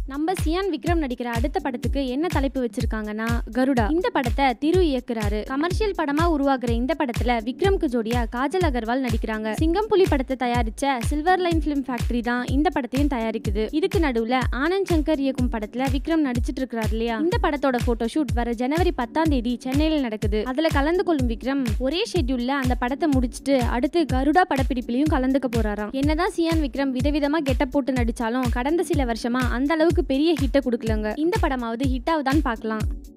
நம்ம சியான் விக்ரம் நடிக்கிற அடுத்த படத்துக்கு என்ன தலைப்பு வச்சிருக்காங்கன்னா கருடா இந்த படத்தை திரு இயக்குறாரு கமர்ஷியல் படமா உருவாக்குற இந்த படத்துல விக்ரம்க்கு ஜோடியா காஜல் அகர்வால் நடிக்கிறாங்க சிங்கம் புலி படத்தை தயாரிச்ச சில்வர் லைன் பிலிம் ஃபேக்டரி தான் இந்த படத்தையும் தயாரிக்குது இதுக்கு நடுவுல ஆனந்த் சங்கர் இயக்கும் படத்துல விக்ரம் நடிச்சிட்டு இருக்கிறார் இல்லையா இந்த படத்தோட போட்டோ ஷூட் வர ஜனவரி பத்தாம் தேதி சென்னையில நடக்குது அதுல கலந்து கொள்ளும் விக்ரம் ஒரே ஷெட்யூல்ல அந்த படத்தை முடிச்சிட்டு அடுத்து கருடா படப்பிடிப்புலயும் கலந்துக்க போறாராம் என்னதான் சியான் விக்ரம் விதவிதமா கெட்டப் போட்டு நடிச்சாலும் கடந்த சில வருஷமா அந்த அளவுக்கு பெரிய ஹிட்டை கொடுக்கலங்க இந்த படமாவது ஹிட் ஆகுதான்னு பார்க்கலாம்